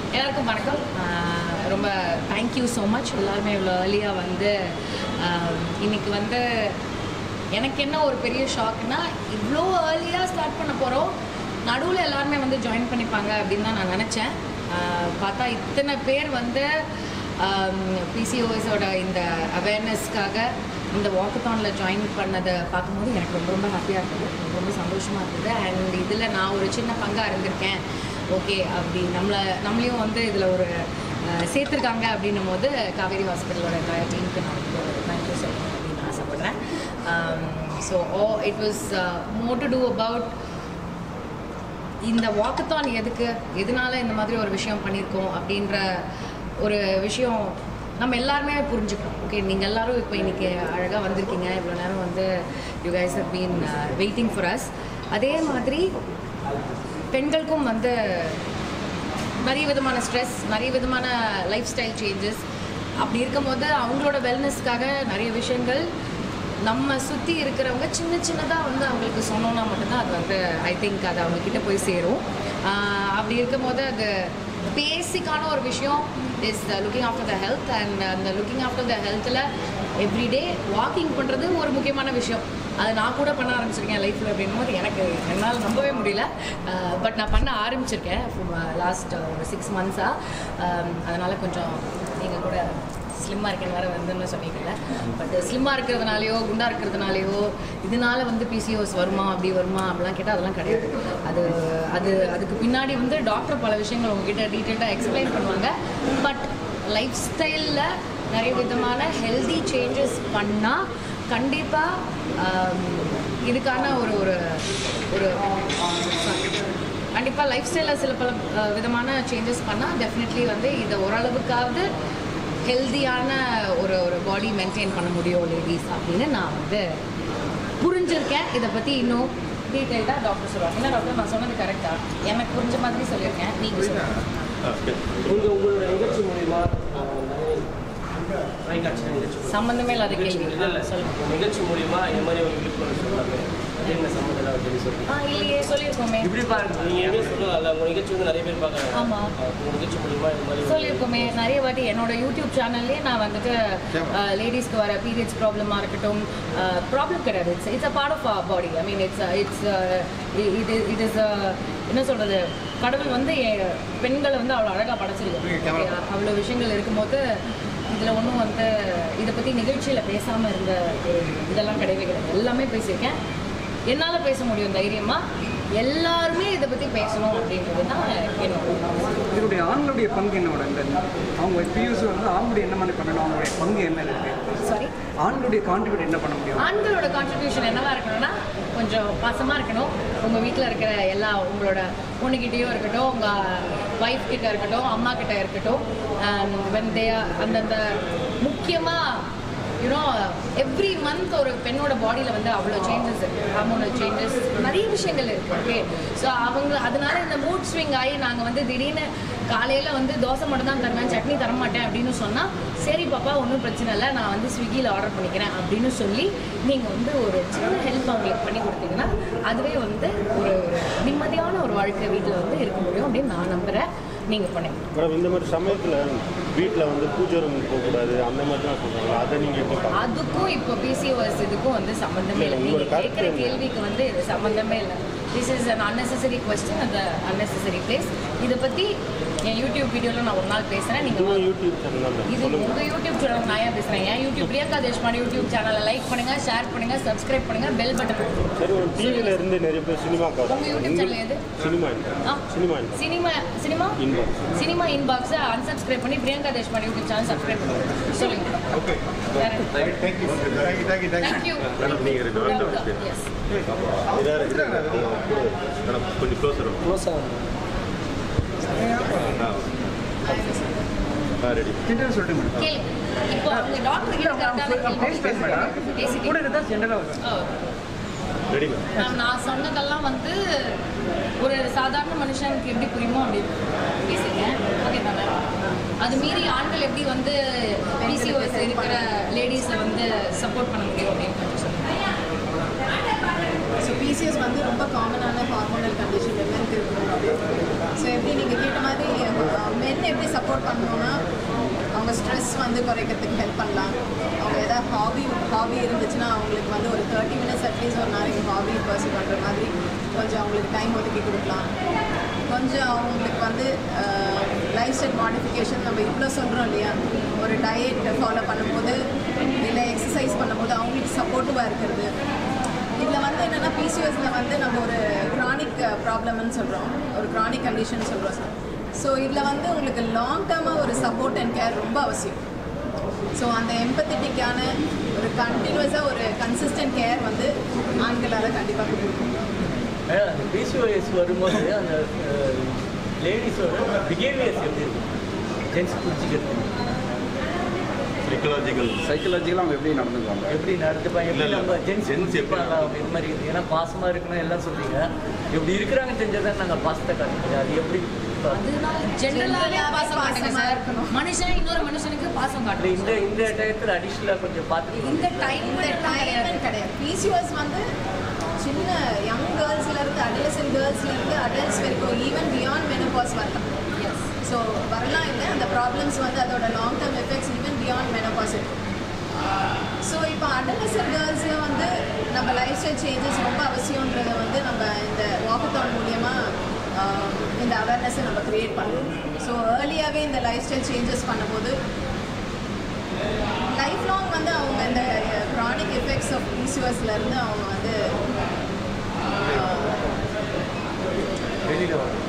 எல்லாருக்கும் வணக்கம் ஆஹ் ரொம்ப தேங்க்யூ ஸோ மச் எல்லாருமே இவ்வளோ ஏர்லியாக வந்து ஆஹ் இன்னைக்கு வந்து எனக்கு என்ன ஒரு பெரிய ஷாக்னா இவ்வளோ ஏர்லியாக ஸ்டார்ட் பண்ண போகிறோம் நடுவில் எல்லாருமே வந்து ஜாயின் பண்ணிப்பாங்க அப்படின்னு தான் நான் நினச்சேன் ஆஹ் பார்த்தா இத்தனை பேர் வந்து பிசிஓஎஸோட இந்த அவேர்னஸ்க்காக இந்த வாக்கத்தானில் ஜாயின் பண்ணதை பார்க்கும்போது எனக்கு ரொம்ப ரொம்ப ஹாப்பியாக இருந்தது ரொம்ப ரொம்ப சந்தோஷமாக இருந்தது அண்ட் இதில் நான் ஒரு சின்ன பங்காக இருந்திருக்கேன் ஓகே அப்படி நம்மளை நம்மளையும் வந்து இதில் ஒரு அஹ், சேர்த்திருக்காங்க அப்படின்னும் போது காவேரி ஹாஸ்பிட்டலோட என்டையர் டீமுக்கு நான் வந்து ஒரு தேங்க்யூ சொல்லணும் அப்படின்னு ஆசைப்பட்றேன் so oh it was more to do about இந்த வாக்கத்தான் எதுக்கு எதனால இந்த மாதிரி ஒரு விஷயம் பண்ணியிருக்கோம் அப்படின்ற ஒரு விஷயம் நம்ம எல்லாருமே புரிஞ்சுக்கணும் ஓகே நீங்கள் எல்லாரும் இப்போ இன்னைக்கு அழகாக வந்திருக்கீங்க இவ்வளோ நேரம் வந்து you guys have been waiting for us அதே மாதிரி பெண்களுக்கும் வந்து நிறைய விதமான ஸ்ட்ரெஸ் நிறைய விதமான லைஃப் ஸ்டைல் சேஞ்சஸ் அப்படி இருக்கும்போது அவங்களோட வெல்னஸ்க்காக நிறைய விஷயங்கள் நம்ம சுற்றி இருக்கிறவங்க சின்ன சின்னதாக வந்து அவங்களுக்கு சொன்னோன்னா மட்டும்தான் அது வந்து ஐ திங்க் அது அவங்கக்கிட்ட போய் சேரும் ஆஹ் அப்படி இருக்கும்போது அது பேசிக்கான ஒரு விஷயம் is looking after the health and அந்த லுக்கிங் ஆஃப்டர் த ஹெல்த்தில் எவ்ரிடே வாக்கிங் பண்ணுறது ஒரு முக்கியமான விஷயம் அது நான் கூட பண்ண ஆரம்பிச்சிருக்கேன் லைஃப்பில் அப்படின்னும் போது எனக்கு என்னால் நம்பவே முடியல பட் நான் பண்ண ஆரம்பிச்சிருக்கேன் லாஸ்ட் ஒரு சிக்ஸ் மந்த்ஸாக அதனால் கொஞ்சம் நீங்கள் கூட ஸ்லிம்மாக இருக்கேன்னு வேறு வந்துன்னு சொன்னீங்கல்ல பட் ஸ்லிம்மாக இருக்கிறதுனாலையோ குண்டா இருக்கிறதுனாலையோ இதனால வந்து பிசிஓஸ் வருமா அப்படி வருமா அப்படிலாம் கேட்டால் அதெல்லாம் கிடையாது அது அது அதுக்கு பின்னாடி வந்து டாக்டர் பல விஷயங்கள் உங்ககிட்ட டீட்டெயில்டாக எக்ஸ்பிளைன் பண்ணுவாங்க பட் லைஃப் ஸ்டைலில் நிறைய விதமான ஹெல்தி சேஞ்சஸ் பண்ணால் கண்டிப்பாக இதுக்கான ஒரு ஒரு ஒரு கண்டிப்பாக லைஃப் ஸ்டைலில் சில பல அஹ், விதமான சேஞ்சஸ் பண்ணால் டெஃபினெட்லி வந்து இதை ஓரளவுக்காவது ஹெல்தியான ஒரு ஒரு பாடி மெயின்டைன் பண்ண முடியும் லேடிஸ் அப்படின்னு நான் வந்து புரிஞ்சிருக்கேன் இதை பற்றி இன்னும் டீட்டெயில்டாக டாக்டர் சொல்லுவாங்க என்ன டாக்டர் நான் சொன்னது கரெக்டாக எனக்கு புரிஞ்ச மாதிரி சொல்லியிருக்கேன் நீங்கள் சொல்லுங்கள் உங்க உங்களோட நிகழ்ச்சி மூலியமா ஆஹ், நிறைய தொலைக்காட்சி நிகழ்ச்சி மூலியமா- சம்மந்தமே இல்லாத நிகழ்ச்சி கேள்வி இல்ல, இல்ல. சொல்லுங்கள் நிகழ்ச்சி மூலியமா இந்த மாதிரி ஒரு விழிப்புணர்வு சொல்றாங்க அது என்ன சம்மந்தம் இல்லாத சொல்லி சொல்றீங்க ஆ இல்லையே சொல்லியிருக்கோமே இப்படி பாருங்க நீங்க எதுவும் சொல்லல உங்க நிகழ்ச்சி வந்து நிறைய பேர் பார்க்கறாங்க ஆமா. ஆஹ், உங்க நிகழ்ச்சி மூலியமா இந்த மாதிரி ஒரு- சொல்லியிருக்கோமே நிறைய வாட்டி என்னோட யூடியூப் சேனல்லே நான் வந்துட்டு லேடிஸ்க்கு வர பீரியட்ஸ் ப்ராப்ளமாக இருக்கட்டும் ப்ராப்ளம் கிடையாது it's it's a part of our body I mean it's it's இது இட் இஸ் என்ன சொல்கிறது கடவுள் வந்து எ- பெண்களை வந்து அவ்வளோ அழகாக படைச்சிருக்கு அவ்வளோ விஷயங்கள் இருக்கும்போது இதில் ஒன்றும் வந்து இதை பற்றி நிகழ்ச்சியில் பேசாமல் இருந்த ஒரு இதெல்லாம் கிடையவே கிடையாது எல்லாமே பேசியிருக்கேன் என்னால் பேச முடியும் தைரியமாக எல்லாருமே இதை பற்றி பேசணும் அப்படின்றது தான் என்னோட இதனுடைய ஆண்களுடைய பங்கு என்ன மேடம் இந்த அவங்க பியூஸ் வந்து ஆண்களுடைய என்ன மாதிரி பண்ணணும் அவங்களுடைய பங்கு என்ன இருக்கு சாரி ஆண்களுடைய கான்ட்ரிபியூட் என்ன பண்ண முடியும் ஆண்களோட கான்ட்ரிபியூஷன் என்னவா இருக்கணும்னா கொஞ்சம் பாசமாக இருக்கணும் உங்கள் வீட்டில் இருக்கிற எல்லா உங்களோட பொண்ணுக்கிட்டேயும் இருக்கட்டும் உங்கள் ஒய்ஃப் கிட்ட இருக்கட்டும் அம்மா கிட்ட இருக்கட்டும் வென் தே அந்தந்த முக்கியமாக யூனோ எவ்ரி மந்த் ஒரு பெண்ணோட பாடியில் வந்து அவ்வளோ சேஞ்சஸ் இருக்குது ஹார்மோனல் சேஞ்சஸ் நிறைய விஷயங்கள் இருக்குது ஓகே ஸோ அவங்க அதனால இந்த மூட் ஸ்விங் ஆகி நாங்கள் வந்து திடீர்னு காலையில் வந்து தோசை மட்டும் தான் தருவேன் சட்னி தர மாட்டேன் அப்படின்னு சொன்னால் சரி பாப்பா ஒன்றும் பிரச்சனை இல்லை நான் வந்து ஸ்விக்கியில் ஆர்டர் பண்ணிக்கிறேன் அப்படின்னு சொல்லி நீங்கள் வந்து ஒரு சின்ன ஹெல்ப் அவங்களுக்கு பண்ணி கொடுத்தீங்கன்னா அதுவே வந்து ஒரு ஒரு நிம்மதியான ஒரு வாழ்க்கை வீட்டில் வந்து இருக்க முடியும் அப்படின்னு நான் நம்புகிறேன் நீங்கள் பண்ணுங்க மேடம் இந்த மாதிரி சமயத்தில் வீட்டில் வந்து பூஜை ரூம் போகக்கூடாது அந்த மாதிரிலாம் சொல்கிறாங்க அதை நீங்கள் எப்படி பார்க்க அதுக்கும் இப்போ பிசிஓஎஸ் இதுக்கும் வந்து சம்மந்தமே இல்லை இல்ல, நீங்கள் உங்களோட கருத்து கேட்குற என்ன? கேள்விக்கு வந்து இது சம்மந்தமே இல்லை this is an unnecessary question அந்த unnecessary பிளேஸ் இதை பற்றி என் யூடியூப் வீடியோவில் நான் ஒரு நாள் பேசுகிறேன் இதுவும் நீங்கள் யூடியூப் சேனல் தான் மேடம் இது சொல்லுங்கள் உங்க யூடியூப் சேனல் நான் ஏன் பேசுறேன் என் யூடியூப் பிரியங்கா தேஷ்பாண்டி யூடியூப் சேனலை லைக் பண்ணுங்க ஷேர் பண்ணுங்க சப்ஸ்கிரைப் பண்ணுங்க பெல் பட்டன் சரி ஒரு டிவியில் இருந்து நிறைய பேர் சினிமாக்கு உங்க யூடியூப் சேனல் எது சினிமா ஆ? சினிமா இல்லை சினிமா சினிமா இன்பாக்ஸ் சினிமா இன்பாக்ஸை unsubscribe பண்ணி Priyanka Deshpande YouTube channel subscribe பண்ணுங்க சொல்லுங்க ஓகே வேற thank you thank you thank you thank you thank you madam, நீங்க ரெண்டு வார்த்தை எஸ் மேடம் கொஞ்சம் க்ளோஸர் க்ளோஸ் ஆகும் ஆ ரெடி ஜென்ரல் சொல்லிட்டு மேடம் கேளுங்க இப்போ அவங்க டாக்டர் கிட்ட கரெக்டான கேள்வி பேசுவேன் மேடம் கூட பேசிட்டு இருந்தால் ஜென்ரலாக வரும் ஓ ரெடி மேம் மேம் நான் சொன்னதெல்லாம் வந்து ஒரு சாதாரண மனுஷனுக்கு எப்படி புரியுமோ அப்படி பேசுங்க ஓகே தானே அது மீறி ஆண்கள் எப்படி வந்து பிசிஓஎஸ் இருக்கிற லேடிஸை வந்து சப்போர்ட் பண்ண முடியும் அப்படின்னு கொஞ்சம் சொல்லுங்க ஸோ பிசிஎஸ் வந்து ரொம்ப காமனான ஹார்மோனல் கண்டிஷன் விமன் டாபிக் இருக்கு ஸோ எப்படி நீங்கள் கேட்ட மாதிரி மென் எப்படி சப்போர்ட் பண்ணணும்னா அவங்க ஸ்ட்ரெஸ் வந்து குறைக்கிறதுக்கு ஹெல்ப் பண்ணலாம் அவங்க ஏதாவது ஹாபி ஹாபி இருந்துச்சுன்னா அவங்களுக்கு வந்து ஒரு தேர்ட்டி மினிட்ஸ் அட்லீஸ்ட் ஒரு நாளைக்கு ஹாபி பர்சூ பண்ணுற மாதிரி கொஞ்சம் அவங்களுக்கு டைம் ஒதுக்கி கொடுக்கலாம் கொஞ்சம் அவங்களுக்கு வந்து லைஃப் ஸ்டைல் மாடிஃபிகேஷன் நம்ம இவ்வளோ சொல்கிறோம் இல்லையா ஒரு டயட் ஃபாலோ பண்ணும்போது இல்லை எக்ஸசைஸ் பண்ணும்போது அவங்களுக்கு சப்போர்ட்டிவாக இருக்கிறது இதில் வந்து என்னென்னா பிசிஓஸில் வந்து நம்ம ஒரு க்ரானிக் ப்ராப்ளம்னு சொல்கிறோம் ஒரு க்ரானிக் கண்டிஷன் சொல்கிறோம் சார் ஸோ இதில் வந்து உங்களுக்கு லாங் டேர்மாக ஒரு சப்போர்ட் அண்ட் கேர் ரொம்ப அவசியம் ஸோ அந்த எம்பத்தட்டிக்கான ஒரு கண்டினியூஸாக ஒரு கன்சிஸ்டன்ட் கேர் வந்து ஆண்களால் கண்டிப்பாக கொடுக்கணும் மேடம் அந்த பிசிஓஎஸ் வரும்போது அந்த லேடிஸோட பிஹேவியர்ஸ் எப்படி இருக்கும் ஜென்ஸ் புரிஞ்சுக்கிறது சைக்கலாஜிக்கல் சைக்கலாஜிக்கலாக அவங்க எப்படி நடந்துக்குவாங்க எப்படி நடந்துப்பாங்க எப்படி இல்ல, இல்ல. நம்ம ஜென்ஸ் Gents எப்படி எப்படி அவங்க இது மாதிரி இது ஏன்னா பாசமாக இருக்கணும் எல்லாம் சொல்றீங்க இப்படி இருக்கிறாங்க தெரிஞ்சதான் நாங்கள் பாசத்தை காட்டுறீங்க அது எப்படி அதனால ஜென்ரலாகவே General-ஆவே பாசம் காட்டுங்க பாசமா சார் இருக்கணும். மனுஷன் இன்னொரு மனுஷனுக்கு பாசம் அப்படி காட்டுங்க இந்த இந்த டயத்தில் அடிஷ்னலாக கொஞ்சம் பார்த்து இந்த டைம் இந்த டைம் கிடையாது பிசிஓஸ் வந்து சின்ன யங் கேர்ள்ஸ்லேருந்து அடலசன் கேர்ள்ஸ்லேருந்து அடல்ட்ஸ் வரைக்கும் ஈவன் பியாண்ட் மெனோபாஸ் வரலாம் எஸ் ஸோ வரலாம் இல்லை அந்த ப்ராப்ளம்ஸ் வந்து அதோட long term effects even beyond menopause இருக்கு ஸோ இப்போ அடலசன் கேர்ள்ஸில் வந்து நம்ம லைஃப் ஸ்டைல் சேஞ்சஸ் ரொம்ப அவசியன்றதை வந்து நம்ம இந்த வாக்கத்தான் மூலியமாக இந்த அவேர்னஸை நம்ம க்ரியேட் பண்ணுறோம் ஸோ ஏர்லியாகவே இந்த லைஃப் ஸ்டைல் சேஞ்சஸ் பண்ணும்போது லைஃப் லாங் வந்து அவங்க இந்த க்ரானிக் எஃபெக்ட்ஸ் ஆஃப் இருந்து அவங்க வந்து வெளியில் வரும்